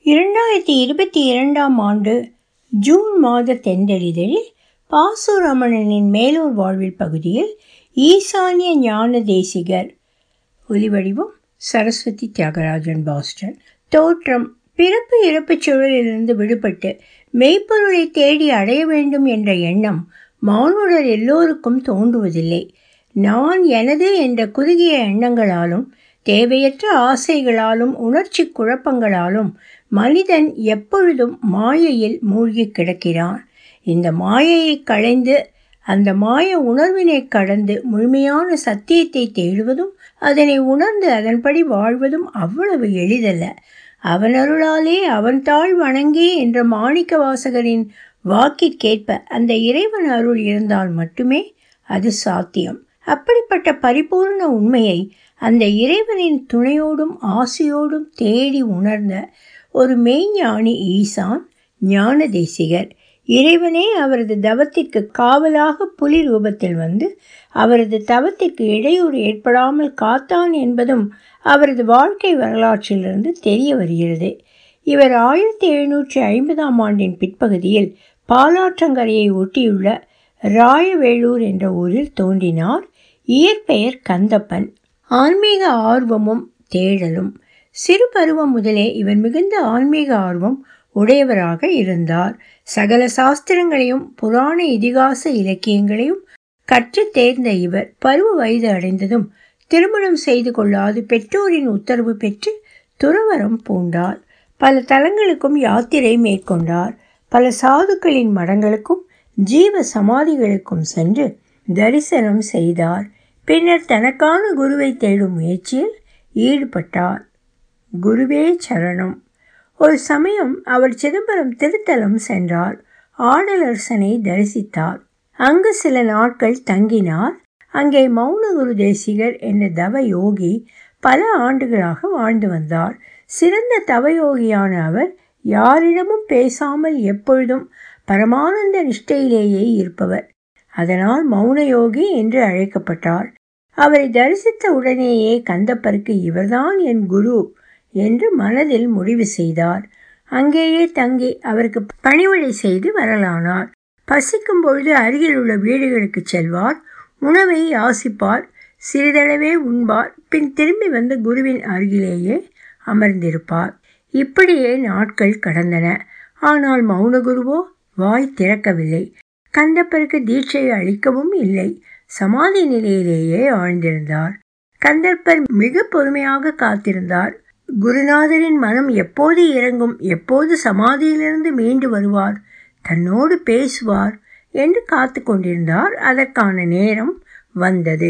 இரண்டாயிரத்தி இருபத்தி இரண்டாம் ஆண்டு ஜூன் மாத தென்றலிதழில் பாசுரமணனின் மேலூர் வாழ்வில் பகுதியில் ஈசான்ய ஞான தேசிகர் ஒலிவடிவம் சரஸ்வதி தியாகராஜன் பாஸ்டன் தோற்றம் பிறப்பு இறப்புச் சூழலிலிருந்து விடுபட்டு மெய்ப்பொருளை தேடி அடைய வேண்டும் என்ற எண்ணம் மானுடர் எல்லோருக்கும் தோன்றுவதில்லை நான் எனது என்ற குறுகிய எண்ணங்களாலும் தேவையற்ற ஆசைகளாலும் உணர்ச்சி குழப்பங்களாலும் மனிதன் எப்பொழுதும் மாயையில் மூழ்கி கிடக்கிறான் இந்த மாயையை களைந்து அந்த மாய உணர்வினை கடந்து முழுமையான சத்தியத்தை தேடுவதும் அதனை உணர்ந்து அதன்படி வாழ்வதும் அவ்வளவு எளிதல்ல அவன் அருளாலே அவன் தாழ் வணங்கி என்ற மாணிக்க வாசகரின் வாக்கிற்கேற்ப அந்த இறைவன் அருள் இருந்தால் மட்டுமே அது சாத்தியம் அப்படிப்பட்ட பரிபூர்ண உண்மையை அந்த இறைவனின் துணையோடும் ஆசையோடும் தேடி உணர்ந்த ஒரு மெய்ஞானி ஈசான் ஞான தேசிகர் இறைவனே அவரது தவத்திற்கு காவலாக புலி ரூபத்தில் வந்து அவரது தவத்திற்கு இடையூறு ஏற்படாமல் காத்தான் என்பதும் அவரது வாழ்க்கை வரலாற்றிலிருந்து தெரிய வருகிறது இவர் ஆயிரத்தி எழுநூற்றி ஐம்பதாம் ஆண்டின் பிற்பகுதியில் பாலாற்றங்கரையை ஒட்டியுள்ள ராயவேளூர் என்ற ஊரில் தோன்றினார் இயற்பெயர் கந்தப்பன் ஆன்மீக ஆர்வமும் தேடலும் சிறு பருவம் முதலே இவர் மிகுந்த ஆன்மீக ஆர்வம் உடையவராக இருந்தார் சகல சாஸ்திரங்களையும் புராண இதிகாச இலக்கியங்களையும் கற்று தேர்ந்த இவர் பருவ வயது அடைந்ததும் திருமணம் செய்து கொள்ளாது பெற்றோரின் உத்தரவு பெற்று துறவரம் பூண்டார் பல தலங்களுக்கும் யாத்திரை மேற்கொண்டார் பல சாதுக்களின் மடங்களுக்கும் ஜீவ சமாதிகளுக்கும் சென்று தரிசனம் செய்தார் பின்னர் தனக்கான குருவை தேடும் முயற்சியில் ஈடுபட்டார் குருவே சரணம் ஒரு சமயம் அவர் சிதம்பரம் திருத்தலம் சென்றார் ஆடலரசனை தரிசித்தார் அங்கு சில நாட்கள் தங்கினார் அங்கே மௌனகுரு தேசிகர் என்ற தவ யோகி பல ஆண்டுகளாக வாழ்ந்து வந்தார் சிறந்த தவயோகியான அவர் யாரிடமும் பேசாமல் எப்பொழுதும் பரமானந்த நிஷ்டையிலேயே இருப்பவர் அதனால் மௌன யோகி என்று அழைக்கப்பட்டார் அவரை தரிசித்த உடனேயே கந்தப்பருக்கு இவர்தான் என் குரு என்று மனதில் முடிவு செய்தார் அங்கேயே தங்கி அவருக்கு பணிவிடை செய்து வரலானார் பசிக்கும் பொழுது அருகில் உள்ள வீடுகளுக்கு செல்வார் உணவை யாசிப்பார் சிறிதளவே உண்பார் பின் திரும்பி வந்து குருவின் அருகிலேயே அமர்ந்திருப்பார் இப்படியே நாட்கள் கடந்தன ஆனால் மௌனகுருவோ வாய் திறக்கவில்லை கந்தப்பருக்கு தீட்சை அளிக்கவும் இல்லை சமாதி நிலையிலேயே ஆழ்ந்திருந்தார் கந்தப்பர் மிக பொறுமையாக காத்திருந்தார் குருநாதரின் மனம் எப்போது இறங்கும் எப்போது சமாதியிலிருந்து மீண்டு வருவார் தன்னோடு பேசுவார் என்று காத்து கொண்டிருந்தார் அதற்கான நேரம் வந்தது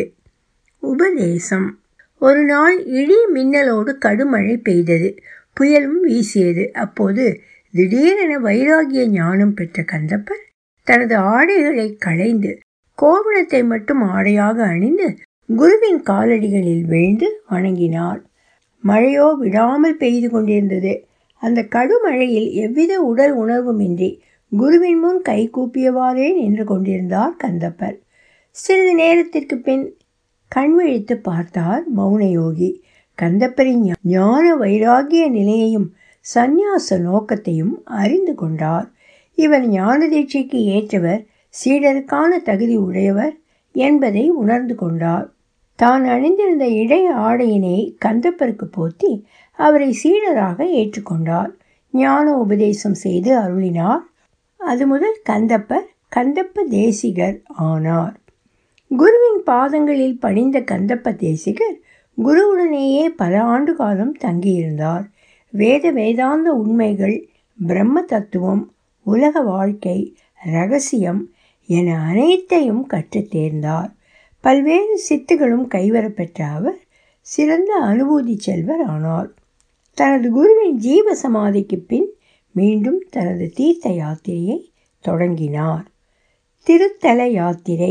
உபதேசம் ஒரு நாள் இடி மின்னலோடு கடுமழை பெய்தது புயலும் வீசியது அப்போது திடீரென வைராகிய ஞானம் பெற்ற கந்தப்பர் தனது ஆடைகளை களைந்து கோவணத்தை மட்டும் ஆடையாக அணிந்து குருவின் காலடிகளில் விழுந்து வணங்கினார் மழையோ விடாமல் பெய்து கொண்டிருந்தது அந்த கடுமழையில் எவ்வித உடல் உணர்வுமின்றி குருவின் முன் கை கூப்பியவாறே நின்று கொண்டிருந்தார் கந்தப்பர் சிறிது நேரத்திற்கு பின் கண் விழித்து பார்த்தார் மௌனயோகி கந்தப்பரின் ஞான வைராகிய நிலையையும் சந்நியாச நோக்கத்தையும் அறிந்து கொண்டார் இவர் ஞான தீட்சைக்கு ஏற்றவர் சீடருக்கான தகுதி உடையவர் என்பதை உணர்ந்து கொண்டார் தான் அணிந்திருந்த இடை ஆடையினை கந்தப்பருக்கு போத்தி அவரை சீடராக ஏற்றுக்கொண்டார் ஞான உபதேசம் செய்து அருளினார் அது முதல் கந்தப்பர் கந்தப்ப தேசிகர் ஆனார் குருவின் பாதங்களில் பணிந்த கந்தப்ப தேசிகர் குருவுடனேயே பல ஆண்டு காலம் தங்கியிருந்தார் வேத வேதாந்த உண்மைகள் பிரம்ம தத்துவம் உலக வாழ்க்கை ரகசியம் என அனைத்தையும் கற்றுத் தேர்ந்தார் பல்வேறு சித்துகளும் கைவரப்பெற்ற அவர் சிறந்த அனுபூதி செல்வர் ஆனார் தனது குருவின் ஜீவ சமாதிக்கு பின் மீண்டும் தனது தீர்த்த யாத்திரையை தொடங்கினார் திருத்தல யாத்திரை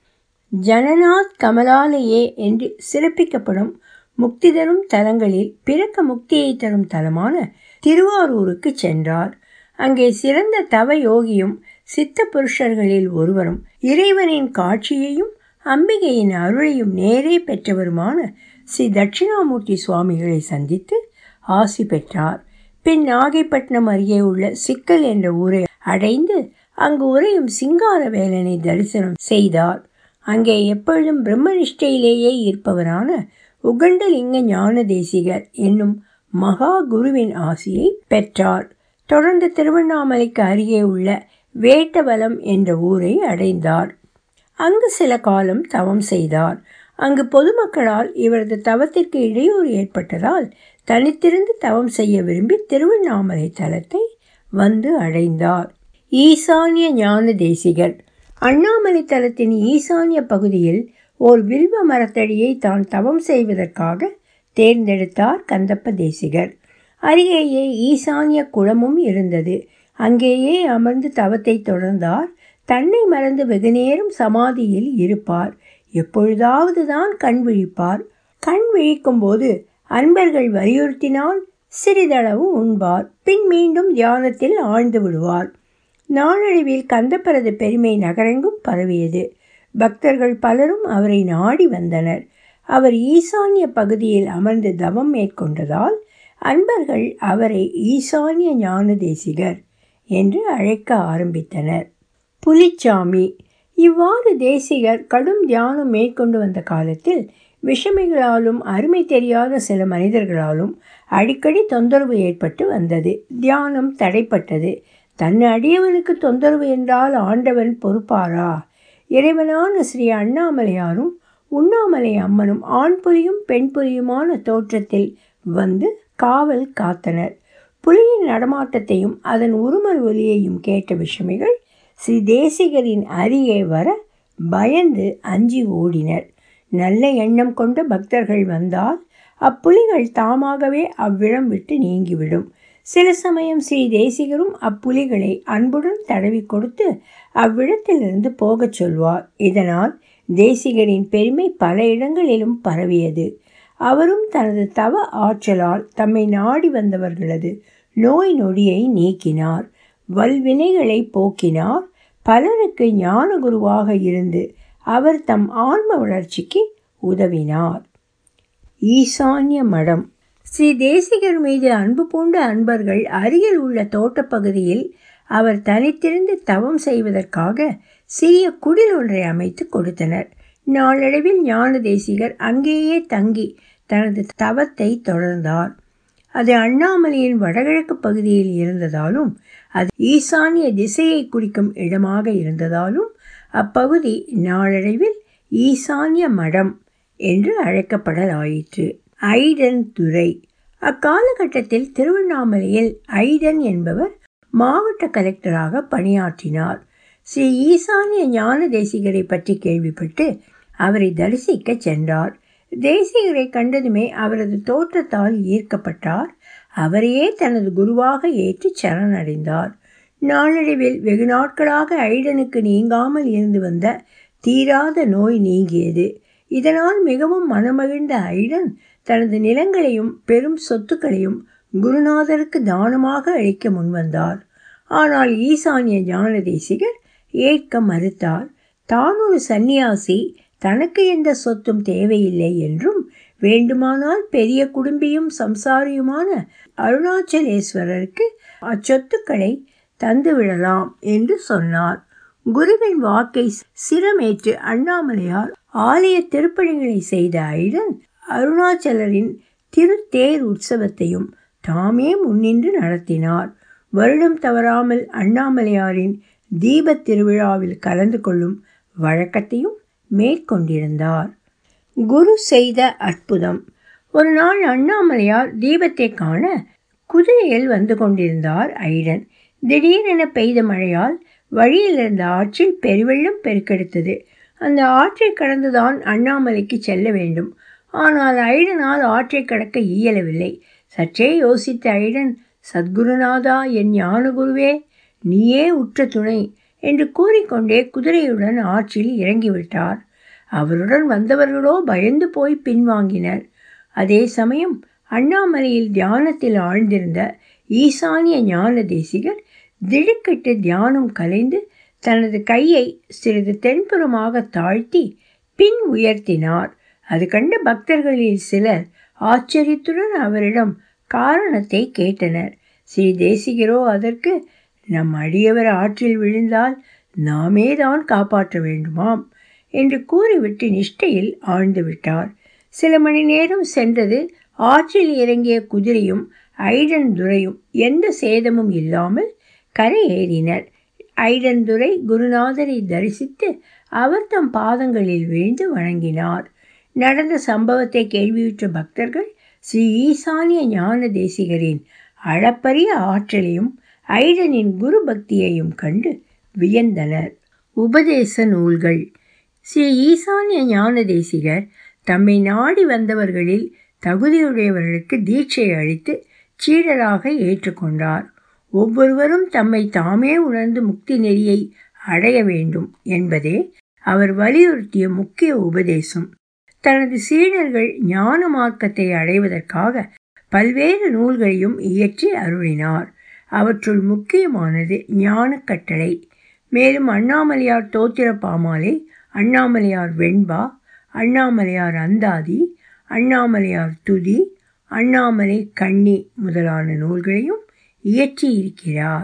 ஜனநாத் கமலாலயே என்று சிறப்பிக்கப்படும் முக்தி தரும் தலங்களில் பிறக்க முக்தியை தரும் தலமான திருவாரூருக்கு சென்றார் அங்கே சிறந்த தவ யோகியும் சித்த புருஷர்களில் ஒருவரும் இறைவனின் காட்சியையும் அம்பிகையின் அருளையும் நேரே பெற்றவருமான ஸ்ரீ தட்சிணாமூர்த்தி சுவாமிகளை சந்தித்து ஆசி பெற்றார் பின் நாகைப்பட்டினம் அருகே உள்ள சிக்கல் என்ற ஊரை அடைந்து அங்கு உரையும் சிங்காரவேலனை தரிசனம் செய்தார் அங்கே எப்பொழுதும் பிரம்மனிஷ்டையிலேயே இருப்பவரான உகண்டலிங்க ஞான தேசிகர் என்னும் மகா குருவின் ஆசியை பெற்றார் தொடர்ந்து திருவண்ணாமலைக்கு அருகே உள்ள வேட்டவலம் என்ற ஊரை அடைந்தார் அங்கு சில காலம் தவம் செய்தார் அங்கு பொதுமக்களால் இவரது தவத்திற்கு இடையூறு ஏற்பட்டதால் தனித்திருந்து தவம் செய்ய விரும்பி திருவண்ணாமலை தலத்தை வந்து அடைந்தார் ஈசானிய ஞான தேசிகர் அண்ணாமலை தலத்தின் ஈசானிய பகுதியில் ஓர் வில்வ மரத்தடியை தான் தவம் செய்வதற்காக தேர்ந்தெடுத்தார் கந்தப்ப தேசிகர் அருகேயே ஈசானிய குளமும் இருந்தது அங்கேயே அமர்ந்து தவத்தை தொடர்ந்தார் தன்னை மறந்து வெகுநேரம் சமாதியில் இருப்பார் எப்பொழுதாவது தான் கண் விழிப்பார் கண் விழிக்கும் போது அன்பர்கள் வலியுறுத்தினால் சிறிதளவு உண்பார் பின் மீண்டும் தியானத்தில் ஆழ்ந்து விடுவார் நாளடைவில் கந்தப்பரது பெருமை நகரெங்கும் பரவியது பக்தர்கள் பலரும் அவரை நாடி வந்தனர் அவர் ஈசானிய பகுதியில் அமர்ந்து தவம் மேற்கொண்டதால் அன்பர்கள் அவரை ஈசானிய ஞான தேசிகர் என்று அழைக்க ஆரம்பித்தனர் புலிச்சாமி இவ்வாறு தேசிகர் கடும் தியானம் மேற்கொண்டு வந்த காலத்தில் விஷமிகளாலும் அருமை தெரியாத சில மனிதர்களாலும் அடிக்கடி தொந்தரவு ஏற்பட்டு வந்தது தியானம் தடைப்பட்டது தன் அடியவனுக்கு தொந்தரவு என்றால் ஆண்டவன் பொறுப்பாரா இறைவனான ஸ்ரீ அண்ணாமலையாரும் உண்ணாமலை அம்மனும் ஆண் புலியும் பெண் புலியுமான தோற்றத்தில் வந்து காவல் காத்தனர் புலியின் நடமாட்டத்தையும் அதன் உருமல் ஒலியையும் கேட்ட விஷமிகள் ஸ்ரீ தேசிகரின் அருகே வர பயந்து அஞ்சி ஓடினர் நல்ல எண்ணம் கொண்ட பக்தர்கள் வந்தால் அப்புலிகள் தாமாகவே அவ்விடம் விட்டு நீங்கிவிடும் சில சமயம் ஸ்ரீ தேசிகரும் அப்புலிகளை அன்புடன் தடவி கொடுத்து அவ்விடத்திலிருந்து போகச் சொல்வார் இதனால் தேசிகரின் பெருமை பல இடங்களிலும் பரவியது அவரும் தனது தவ ஆற்றலால் தம்மை நாடி வந்தவர்களது நோய் நொடியை நீக்கினார் வல்வினைகளை போக்கினார் பலருக்கு ஞான குருவாக இருந்து அவர் தம் ஆன்ம வளர்ச்சிக்கு உதவினார் ஈசான்ய மடம் ஸ்ரீ தேசிகர் மீது அன்பு பூண்ட அன்பர்கள் அருகில் உள்ள தோட்டப்பகுதியில் அவர் தனித்திருந்து தவம் செய்வதற்காக சிறிய குடில் ஒன்றை அமைத்து கொடுத்தனர் நாளடைவில் ஞான தேசிகர் அங்கேயே தங்கி தனது தவத்தை தொடர்ந்தார் அது அண்ணாமலையின் வடகிழக்கு பகுதியில் இருந்ததாலும் அது ஈசானிய திசையை குறிக்கும் இடமாக இருந்ததாலும் அப்பகுதி நாளடைவில் ஈசான்ய மடம் என்று அழைக்கப்படலாயிற்று ஐடன் துறை அக்காலகட்டத்தில் திருவண்ணாமலையில் ஐடன் என்பவர் மாவட்ட கலெக்டராக பணியாற்றினார் ஸ்ரீ ஈசானிய ஞான தேசிகரை பற்றி கேள்விப்பட்டு அவரை தரிசிக்க சென்றார் தேசிகரை கண்டதுமே அவரது தோற்றத்தால் ஈர்க்கப்பட்டார் அவரையே தனது குருவாக ஏற்று சரணடைந்தார் நாளடைவில் வெகு நாட்களாக ஐடனுக்கு நீங்காமல் இருந்து வந்த தீராத நோய் நீங்கியது இதனால் மிகவும் மனமகிழ்ந்த ஐடன் தனது நிலங்களையும் பெரும் சொத்துக்களையும் குருநாதருக்கு தானமாக அளிக்க முன்வந்தார் ஆனால் ஈசானிய ஞான தேசிகர் ஏற்க மறுத்தார் தான் ஒரு சந்நியாசி தனக்கு எந்த சொத்தும் தேவையில்லை என்றும் வேண்டுமானால் பெரிய குடும்பியும் சம்சாரியுமான அருணாச்சலேஸ்வரருக்கு அச்சொத்துக்களை தந்துவிடலாம் என்று சொன்னார் குருவின் வாக்கை சிரமேற்று அண்ணாமலையார் ஆலய திருப்பணிகளை செய்த ஐடன் அருணாச்சலரின் திருத்தேர் உற்சவத்தையும் தாமே முன்னின்று நடத்தினார் வருடம் தவறாமல் அண்ணாமலையாரின் தீபத் திருவிழாவில் கலந்து கொள்ளும் வழக்கத்தையும் மேற்கொண்டிருந்தார் குரு செய்த அற்புதம் ஒரு நாள் அண்ணாமலையார் தீபத்தை காண குதிரையில் வந்து கொண்டிருந்தார் ஐடன் திடீரென பெய்த மழையால் வழியில் இருந்த ஆற்றில் பெருவெள்ளம் பெருக்கெடுத்தது அந்த ஆற்றை கடந்துதான் அண்ணாமலைக்கு செல்ல வேண்டும் ஆனால் ஐடனால் ஆற்றை கடக்க இயலவில்லை சற்றே யோசித்த ஐடன் சத்குருநாதா என் ஞானகுருவே நீயே உற்ற துணை என்று கூறிக்கொண்டே குதிரையுடன் ஆற்றில் இறங்கிவிட்டார் அவருடன் வந்தவர்களோ பயந்து போய் பின்வாங்கினர் அதே சமயம் அண்ணாமலையில் தியானத்தில் ஆழ்ந்திருந்த ஈசானிய ஞான தேசிகர் திடுக்கிட்டு தியானம் கலைந்து தனது கையை சிறிது தென்புறமாக தாழ்த்தி பின் உயர்த்தினார் அது கண்ட பக்தர்களில் சிலர் ஆச்சரியத்துடன் அவரிடம் காரணத்தை கேட்டனர் ஸ்ரீ தேசிகரோ அதற்கு நம் அடியவர் ஆற்றில் விழுந்தால் நாமே தான் காப்பாற்ற வேண்டுமாம் என்று கூறிவிட்டு நிஷ்டையில் ஆழ்ந்து விட்டார் சில மணி நேரம் சென்றது ஆற்றில் இறங்கிய குதிரையும் ஐடன் துரையும் எந்த சேதமும் இல்லாமல் கரை ஏறினர் ஐடன் துரை குருநாதரை தரிசித்து அவர் தம் பாதங்களில் விழுந்து வணங்கினார் நடந்த சம்பவத்தை கேள்வியுற்ற பக்தர்கள் ஸ்ரீ ஈசானிய ஞான தேசிகரின் அளப்பரிய ஆற்றலையும் ஐடனின் குரு பக்தியையும் கண்டு வியந்தனர் உபதேச நூல்கள் ஸ்ரீ ஈசானிய ஞான தேசிகர் தம்மை நாடி வந்தவர்களில் தகுதியுடையவர்களுக்கு தீட்சை அளித்து சீடராக ஏற்றுக்கொண்டார் ஒவ்வொருவரும் தம்மை தாமே உணர்ந்து முக்தி நெறியை அடைய வேண்டும் என்பதே அவர் வலியுறுத்திய முக்கிய உபதேசம் தனது சீடர்கள் ஞான மார்க்கத்தை அடைவதற்காக பல்வேறு நூல்களையும் இயற்றி அருளினார் அவற்றுள் முக்கியமானது ஞான கட்டளை மேலும் அண்ணாமலையார் தோத்திர பாமாலை அண்ணாமலையார் வெண்பா அண்ணாமலையார் அந்தாதி அண்ணாமலையார் துதி அண்ணாமலை கண்ணி முதலான நூல்களையும் இயற்றியிருக்கிறார்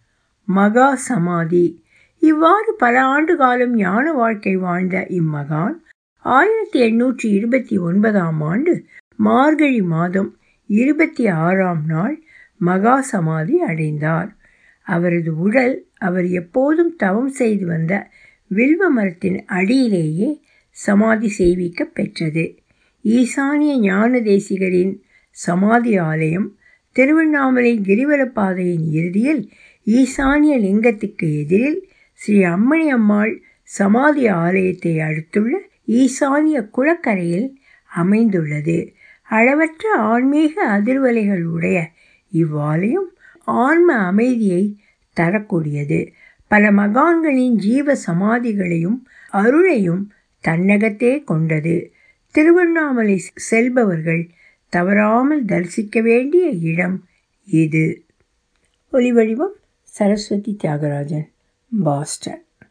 மகா சமாதி இவ்வாறு பல ஆண்டு காலம் ஞான வாழ்க்கை வாழ்ந்த இம்மகான் ஆயிரத்தி எண்ணூற்றி இருபத்தி ஒன்பதாம் ஆண்டு மார்கழி மாதம் இருபத்தி ஆறாம் நாள் மகா சமாதி அடைந்தார் அவரது உடல் அவர் எப்போதும் தவம் செய்து வந்த வில்வ மரத்தின் அடியிலேயே சமாதி செய்விக்க பெற்றது ஈசானிய ஞான தேசிகரின் சமாதி ஆலயம் திருவண்ணாமலை கிரிவலப்பாதையின் இறுதியில் ஈசானிய லிங்கத்துக்கு எதிரில் ஸ்ரீ அம்மணி அம்மாள் சமாதி ஆலயத்தை அடுத்துள்ள ஈசானிய குளக்கரையில் அமைந்துள்ளது அளவற்ற ஆன்மீக அதிர்வலைகள் உடைய இவ்வாலயம் ஆன்ம அமைதியை தரக்கூடியது பல மகான்களின் ஜீவ சமாதிகளையும் அருளையும் தன்னகத்தே கொண்டது திருவண்ணாமலை செல்பவர்கள் தவறாமல் தரிசிக்க வேண்டிய இடம் இது ஒலிவடிவம் சரஸ்வதி தியாகராஜன் பாஸ்டன்